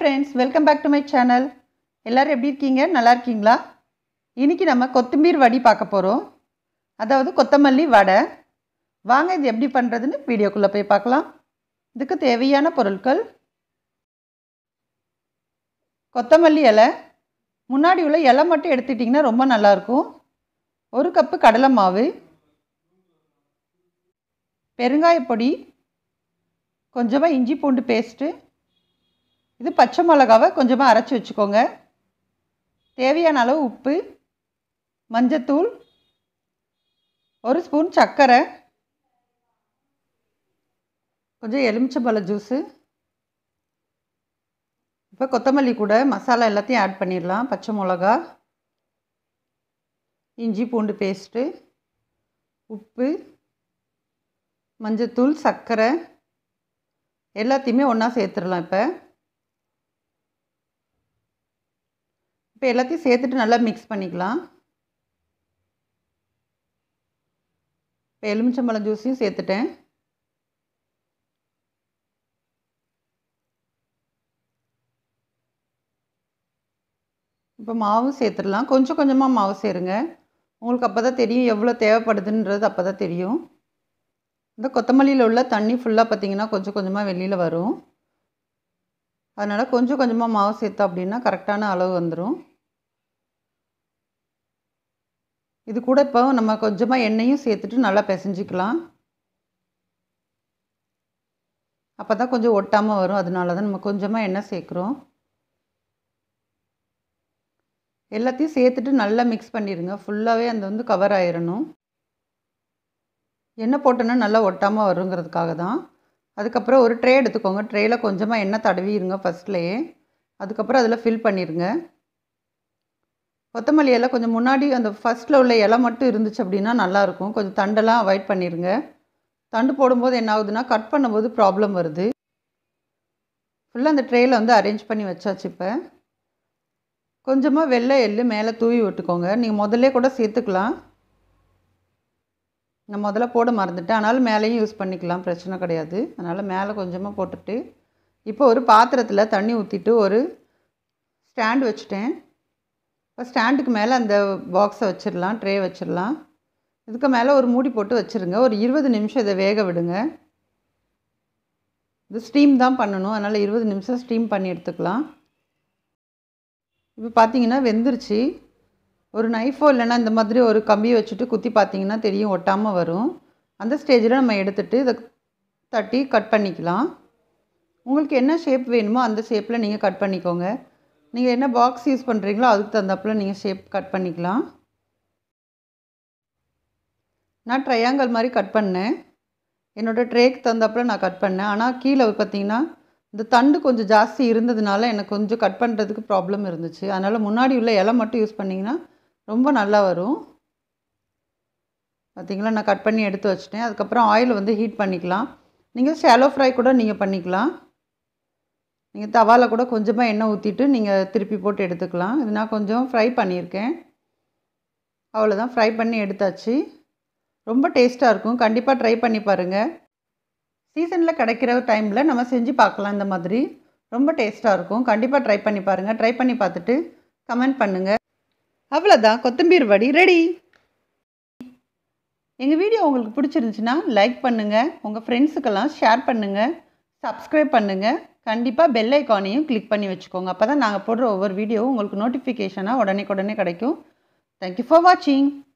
friends welcome back to my channel எல்லோரும் எப்படி இருக்கீங்க நல்லா இருக்கீங்களா இன்றைக்கி நம்ம கொத்தமல்லி வடி பார்க்க போகிறோம் அதாவது கொத்தமல்லி வடை வாங்க இது எப்படி பண்ணுறதுன்னு வீடியோக்குள்ளே போய் பார்க்கலாம் இதுக்கு தேவையான பொருட்கள் கொத்தமல்லி இலை முன்னாடி உள்ள இலை மட்டும் எடுத்துட்டிங்கன்னா ரொம்ப நல்லாயிருக்கும் ஒரு கப்பு கடலை மாவு பெருங்காயப்பொடி கொஞ்சமாக இஞ்சி பூண்டு பேஸ்ட்டு இது பச்சை மிளகாவை கொஞ்சமாக அரைச்சி வச்சுக்கோங்க தேவையான அளவு உப்பு மஞ்சத்தூள் ஒரு ஸ்பூன் சர்க்கரை கொஞ்சம் எலுமிச்சம்பழ ஜூஸு இப்போ கொத்தமல்லி கூட மசாலா எல்லாத்தையும் ஆட் பண்ணிடலாம் பச்சை மிளகா இஞ்சி பூண்டு பேஸ்ட்டு உப்பு மஞ்சத்தூள் சர்க்கரை எல்லாத்தையுமே ஒன்றா சேர்த்துடலாம் இப்போ இப்போ எல்லாத்தையும் சேர்த்துட்டு நல்லா மிக்ஸ் பண்ணிக்கலாம் இப்போ எலுமிச்சம்பழம் ஜூஸையும் சேர்த்துட்டேன் இப்போ மாவும் சேர்த்துடலாம் கொஞ்சம் கொஞ்சமாக மாவு சேருங்க உங்களுக்கு அப்போ தான் தெரியும் எவ்வளோ தேவைப்படுதுன்றது அப்போ தான் தெரியும் இந்த கொத்தமல்லியில் உள்ள தண்ணி ஃபுல்லாக பார்த்திங்கன்னா கொஞ்சம் கொஞ்சமாக வெளியில் வரும் அதனால் கொஞ்சம் கொஞ்சமாக மாவு சேர்த்தோம் அப்படின்னா கரெக்டான அளவு வந்துடும் இது கூட இப்போ நம்ம கொஞ்சமாக எண்ணெயும் சேர்த்துட்டு நல்லா பிசைஞ்சிக்கலாம் அப்போ தான் கொஞ்சம் ஒட்டாமல் வரும் அதனால தான் நம்ம கொஞ்சமாக எண்ணெய் சேர்க்குறோம் எல்லாத்தையும் சேர்த்துட்டு நல்லா மிக்ஸ் பண்ணிடுங்க ஃபுல்லாகவே அந்த வந்து கவர் ஆயிடணும் எண்ணெய் போட்டோன்னா நல்லா ஒட்டாமல் வருங்கிறதுக்காக தான் அதுக்கப்புறம் ஒரு ட்ரே எடுத்துக்கோங்க ட்ரேயில் கொஞ்சமாக எண்ணெய் தடவிடுங்க ஃபஸ்ட்லேயே அதுக்கப்புறம் அதில் ஃபில் பண்ணிடுங்க கொத்தமல்லி இலை கொஞ்சம் முன்னாடி அந்த ஃபஸ்ட்டில் உள்ள இலை மட்டும் இருந்துச்சு அப்படின்னா நல்லாயிருக்கும் கொஞ்சம் தண்டெல்லாம் அவாய்ட் பண்ணிடுங்க தண்டு போடும்போது என்ன ஆகுதுன்னா கட் பண்ணும்போது ப்ராப்ளம் வருது ஃபுல்லாக அந்த ட்ரேயில் வந்து அரேஞ்ச் பண்ணி வச்சாச்சு இப்போ கொஞ்சமாக வெள்ளை எள்ளு மேலே தூவி விட்டுக்கோங்க நீங்கள் முதல்ல கூட சேர்த்துக்கலாம் நான் முதல்ல போட மறந்துட்டேன் அதனால் மேலேயும் யூஸ் பண்ணிக்கலாம் பிரச்சனை கிடையாது அதனால் மேலே கொஞ்சமாக போட்டுட்டு இப்போ ஒரு பாத்திரத்தில் தண்ணி ஊற்றிட்டு ஒரு ஸ்டாண்ட் வச்சுட்டேன் இப்போ ஸ்டாண்டுக்கு மேலே அந்த பாக்ஸை வச்சிடலாம் ட்ரே வச்சிடலாம் இதுக்கு மேலே ஒரு மூடி போட்டு வச்சுருங்க ஒரு இருபது நிமிஷம் இதை வேக விடுங்க இது ஸ்டீம் தான் பண்ணணும் அதனால் இருபது நிமிஷம் ஸ்டீம் பண்ணி எடுத்துக்கலாம் இப்போ பார்த்தீங்கன்னா வெந்துருச்சு ஒரு நைஃபோ இல்லைன்னா இந்த மாதிரி ஒரு கம்பி வச்சுட்டு குத்தி பார்த்தீங்கன்னா தெரியும் ஒட்டாமல் வரும் அந்த ஸ்டேஜில் நம்ம எடுத்துகிட்டு இதை தட்டி கட் பண்ணிக்கலாம் உங்களுக்கு என்ன ஷேப் வேணுமோ அந்த ஷேப்பில் நீங்கள் கட் பண்ணிக்கோங்க நீங்கள் என்ன பாக்ஸ் யூஸ் பண்ணுறீங்களோ அதுக்கு தகுந்தாப்பில் நீங்கள் ஷேப் கட் பண்ணிக்கலாம் நான் ட்ரையாங்கல் மாதிரி கட் பண்ணேன் என்னோடய ட்ரேக்கு தகுந்தாப்பில் நான் கட் பண்ணேன் ஆனால் கீழே பார்த்தீங்கன்னா இந்த தண்டு கொஞ்சம் ஜாஸ்தி இருந்ததுனால எனக்கு கொஞ்சம் கட் பண்ணுறதுக்கு ப்ராப்ளம் இருந்துச்சு அதனால் முன்னாடி உள்ள இலை மட்டும் யூஸ் பண்ணிங்கன்னா ரொம்ப நல்லா வரும் பார்த்திங்களா நான் கட் பண்ணி எடுத்து வச்சிட்டேன் அதுக்கப்புறம் ஆயில் வந்து ஹீட் பண்ணிக்கலாம் நீங்கள் ஷாலோ ஃப்ரை கூட நீங்கள் பண்ணிக்கலாம் நீங்கள் தவாவில் கூட கொஞ்சமாக எண்ணெய் ஊற்றிட்டு நீங்கள் திருப்பி போட்டு எடுத்துக்கலாம் இது நான் கொஞ்சம் ஃப்ரை பண்ணியிருக்கேன் அவ்வளோதான் ஃப்ரை பண்ணி எடுத்தாச்சு ரொம்ப டேஸ்ட்டாக இருக்கும் கண்டிப்பாக ட்ரை பண்ணி பாருங்கள் சீசனில் கிடைக்கிற டைமில் நம்ம செஞ்சு பார்க்கலாம் இந்த மாதிரி ரொம்ப டேஸ்ட்டாக இருக்கும் கண்டிப்பாக ட்ரை பண்ணி பாருங்கள் ட்ரை பண்ணி பார்த்துட்டு கமெண்ட் பண்ணுங்கள் அவ்வளோதான் கொத்தம்பீர் வடி ரெடி எங்கள் வீடியோ உங்களுக்கு பிடிச்சிருந்துச்சின்னா லைக் பண்ணுங்கள் உங்கள் ஃப்ரெண்ட்ஸுக்கெல்லாம் ஷேர் பண்ணுங்கள் சப்ஸ்கிரைப் பண்ணுங்கள் கண்டிப்பாக பெல் ஐக்கானையும் கிளிக் பண்ணி வச்சுக்கோங்க அப்போ தான் நாங்கள் போடுற ஒவ்வொரு வீடியோவும் உங்களுக்கு நோட்டிஃபிகேஷனாக உடனே உடனே கிடைக்கும் தேங்க்யூ ஃபார் வாட்சிங்